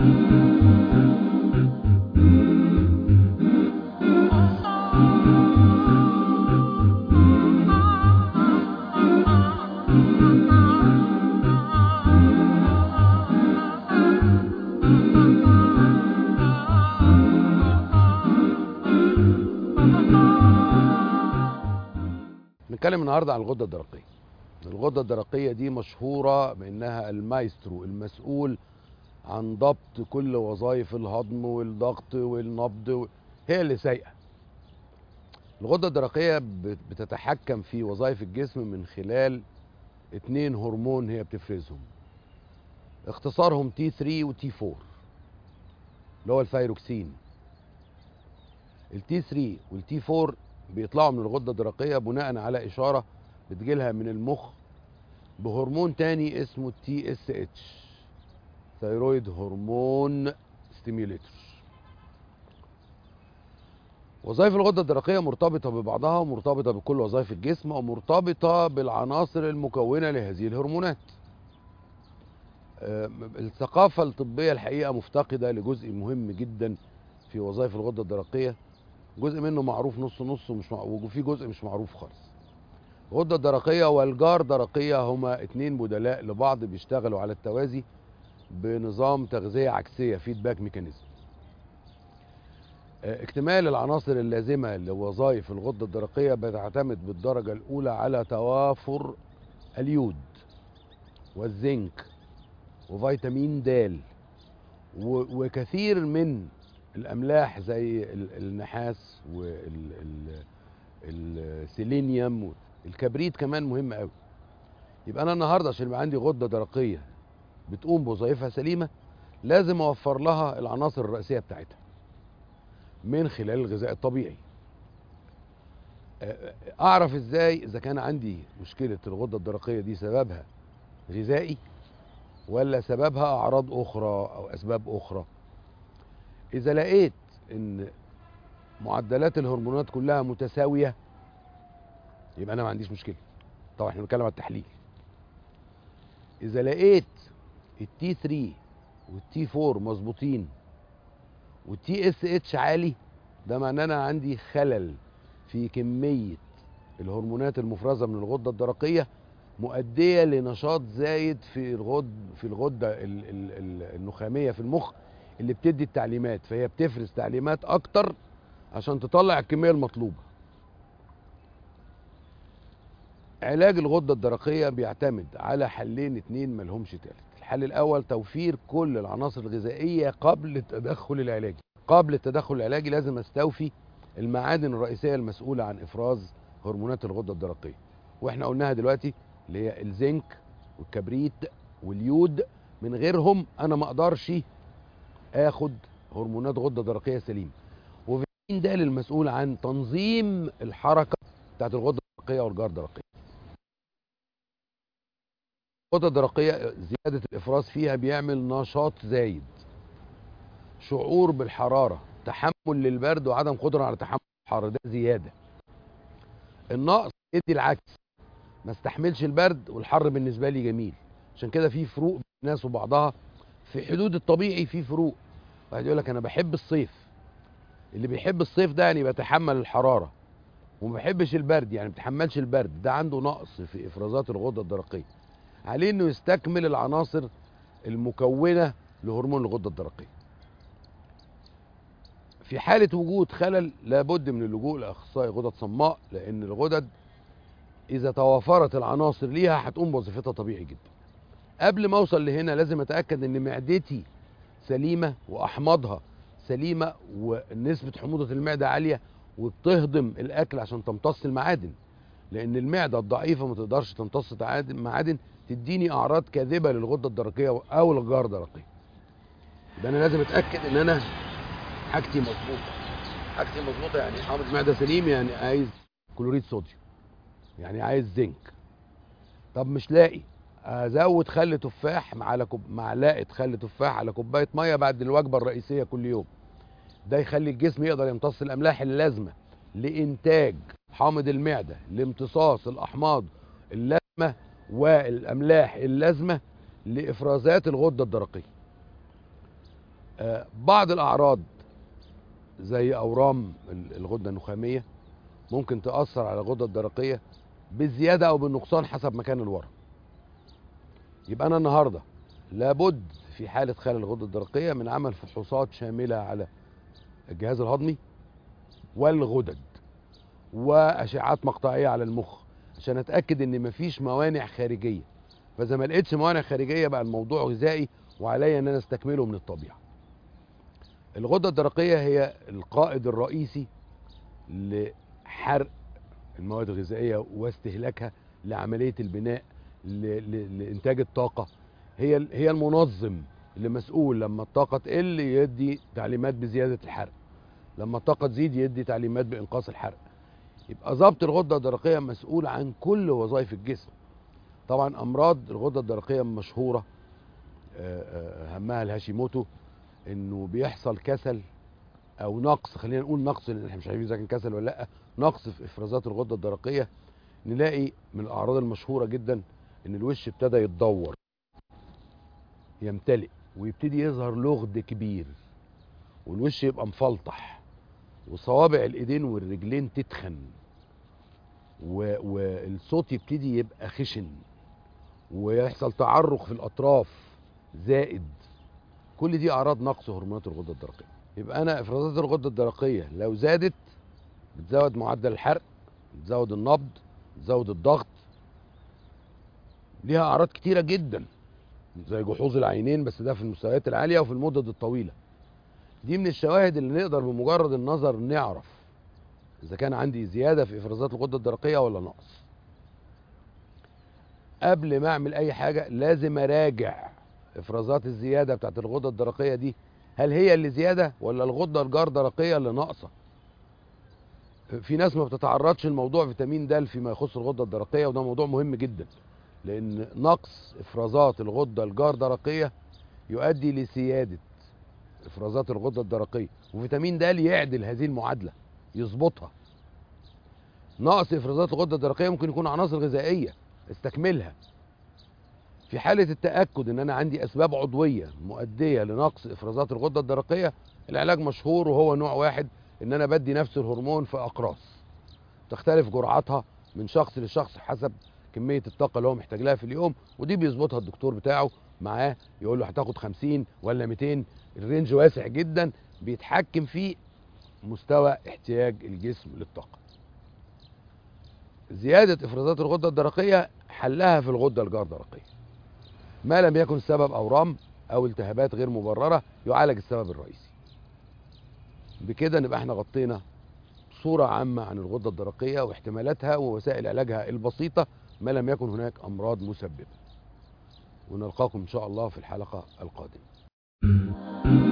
نتكلم النهارده عن الغده الدرقيه الغده الدرقيه دي مشهوره بانها المايسترو المسؤول عن ضبط كل وظائف الهضم والضغط والنبض و... هي اللي سايقه الغده الدرقيه بت- بتتحكم في وظائف الجسم من خلال اتنين هرمون هي بتفرزهم اختصارهم تي 3 وتي 4 اللي هو الثايروكسين التي 3 والتي 4 بيطلعوا من الغده الدرقيه بناء على اشاره بتجيلها من المخ بهرمون تاني اسمه التي اس اتش ثايرويد هرمون ستيميوليتور وظائف الغده الدرقيه مرتبطه ببعضها ومرتبطه بكل وظائف الجسم ومرتبطه بالعناصر المكونه لهذه الهرمونات آه، الثقافه الطبيه الحقيقه مفتقده لجزء مهم جدا في وظائف الغده الدرقيه جزء منه معروف نص نص ومش مع... وفي جزء مش معروف خالص الغده الدرقيه والجار درقيه هما اتنين بدلاء لبعض بيشتغلوا على التوازي بنظام تغذيه عكسيه فيدباك ميكانيزم آه، اكتمال العناصر اللازمه لوظائف الغده الدرقيه بتعتمد بالدرجه الاولى على توافر اليود والزنك وفيتامين د و- وكثير من الاملاح زي ال- النحاس والسيلينيوم الكبريت كمان مهم قوي يبقى انا النهارده عشان يبقى عندي غده درقيه بتقوم بوظائفها سليمه لازم اوفر لها العناصر الرئيسيه بتاعتها من خلال الغذاء الطبيعي آه، اعرف ازاي اذا كان عندي مشكله الغده الدرقيه دي سببها غذائي ولا سببها اعراض اخرى او اسباب اخرى اذا لقيت ان معدلات الهرمونات كلها متساويه يبقى انا ما عنديش مشكله طبعا احنا بنتكلم على التحليل اذا لقيت التي 3 والتي 4 مظبوطين والتي اس اتش عالي ده معناه انا عندي خلل في كميه الهرمونات المفرزه من الغده الدرقيه مؤديه لنشاط زايد في الغد في الغده ال- ال- ال- النخاميه في المخ اللي بتدي التعليمات فهي بتفرز تعليمات اكتر عشان تطلع الكميه المطلوبه علاج الغده الدرقيه بيعتمد على حلين اتنين ملهمش تالت الحل الاول توفير كل العناصر الغذائيه قبل التدخل العلاجي قبل التدخل العلاجي لازم استوفي المعادن الرئيسيه المسؤوله عن افراز هرمونات الغده الدرقيه واحنا قلناها دلوقتي اللي هي الزنك والكبريت واليود من غيرهم انا ما اقدرش اخد هرمونات غده درقيه سليمه وفيتامين د المسؤول عن تنظيم الحركه بتاعت الغده الدرقيه والجار الدرقيه الغده الدرقيه زياده الافراز فيها بيعمل نشاط زايد شعور بالحراره تحمل للبرد وعدم قدره على تحمل الحر ده زياده النقص يدي العكس ما استحملش البرد والحر بالنسبه لي جميل عشان كده في فروق بين الناس وبعضها في حدود الطبيعي في فروق واحد يقول لك انا بحب الصيف اللي بيحب الصيف ده يعني بيتحمل الحراره وما بيحبش البرد يعني ما بيتحملش البرد ده عنده نقص في افرازات الغده الدرقيه عليه انه يستكمل العناصر المكونه لهرمون الغده الدرقيه في حاله وجود خلل لابد من اللجوء لاخصائي غدد صماء لان الغدد اذا توافرت العناصر ليها هتقوم بوظيفتها طبيعي جدا قبل ما اوصل لهنا لازم اتاكد ان معدتي سليمه واحماضها سليمه ونسبه حموضه المعده عاليه وبتهضم الاكل عشان تمتص المعادن لان المعده الضعيفه ما تقدرش تمتص تعادن- معادن تديني اعراض كاذبه للغده الدرقيه او الجار الدرقيه يبقى انا لازم اتاكد ان انا حاجتي مظبوطه حاجتي مظبوطه يعني حامض معده سليم يعني عايز كلوريد صوديوم يعني عايز زنك طب مش لاقي ازود خل تفاح على كوب معلقه خل تفاح على كوبايه ميه بعد الوجبه الرئيسيه كل يوم ده يخلي الجسم يقدر يمتص الاملاح اللازمه لانتاج حامض المعده لامتصاص الاحماض اللازمه والاملاح اللازمه لافرازات الغده الدرقيه آه، بعض الاعراض زي اورام ال- الغده النخاميه ممكن تاثر على الغده الدرقيه بالزياده او بالنقصان حسب مكان الورم يبقى انا النهارده لابد في حاله خلل الغده الدرقيه من عمل فحوصات شامله على الجهاز الهضمي والغدد واشعات مقطعيه على المخ عشان اتاكد ان مفيش موانع خارجيه فاذا ما لقيتش موانع خارجيه بقى الموضوع غذائي وعليا ان انا استكمله من الطبيعه الغده الدرقيه هي القائد الرئيسي لحرق المواد الغذائيه واستهلاكها لعمليه البناء ل- ل- لانتاج الطاقه هي ال- هي المنظم اللي مسؤول لما الطاقه تقل يدي تعليمات بزياده الحرق لما الطاقه تزيد يدي تعليمات بانقاص الحرق يبقى ضبط الغده الدرقيه مسؤول عن كل وظائف الجسم طبعا امراض الغده الدرقيه مشهوره آه، آه، اهمها الهاشيموتو انه بيحصل كسل او نقص خلينا نقول نقص لان احنا مش عارفين اذا كان كسل ولا لا نقص في افرازات الغده الدرقيه نلاقي من الاعراض المشهوره جدا ان الوش ابتدى يتدور يمتلئ ويبتدي يظهر لغد كبير والوش يبقى مفلطح وصوابع الايدين والرجلين تتخن و... والصوت يبتدي يبقى خشن ويحصل تعرق في الاطراف زائد كل دي اعراض نقص هرمونات الغده الدرقيه يبقى انا افرازات الغده الدرقيه لو زادت بتزود معدل الحرق بتزود النبض بتزود الضغط ليها اعراض كتيره جدا زي جحوظ العينين بس ده في المستويات العاليه وفي المدد الطويله دي من الشواهد اللي نقدر بمجرد النظر نعرف اذا كان عندي زياده في افرازات الغده الدرقيه ولا نقص قبل ما اعمل اي حاجه لازم اراجع افرازات الزياده بتاعت الغده الدرقيه دي هل هي اللي زياده ولا الغده الجار درقيه اللي ناقصه في ناس ما بتتعرضش لموضوع فيتامين د فيما يخص الغده الدرقيه وده موضوع مهم جدا لان نقص افرازات الغده الجار درقيه يؤدي لسياده افرازات الغده الدرقيه وفيتامين د يعدل هذه المعادله يظبطها نقص افرازات الغده الدرقيه ممكن يكون عناصر غذائيه استكملها في حالة التأكد إن أنا عندي أسباب عضوية مؤدية لنقص إفرازات الغدة الدرقية العلاج مشهور وهو نوع واحد إن أنا بدي نفس الهرمون في أقراص تختلف جرعاتها من شخص لشخص حسب كمية الطاقة اللي هو محتاج لها في اليوم ودي بيظبطها الدكتور بتاعه معاه يقول له هتاخد 50 ولا 200 الرينج واسع جدا بيتحكم في مستوى احتياج الجسم للطاقة زيادة إفرازات الغدة الدرقية حلها في الغدة الجار درقية ما لم يكن السبب أورام أو التهابات غير مبررة يعالج السبب الرئيسي بكده نبقى احنا غطينا صورة عامة عن الغدة الدرقية واحتمالاتها ووسائل علاجها البسيطة ما لم يكن هناك أمراض مسببة ونلقاكم إن شاء الله في الحلقة القادمة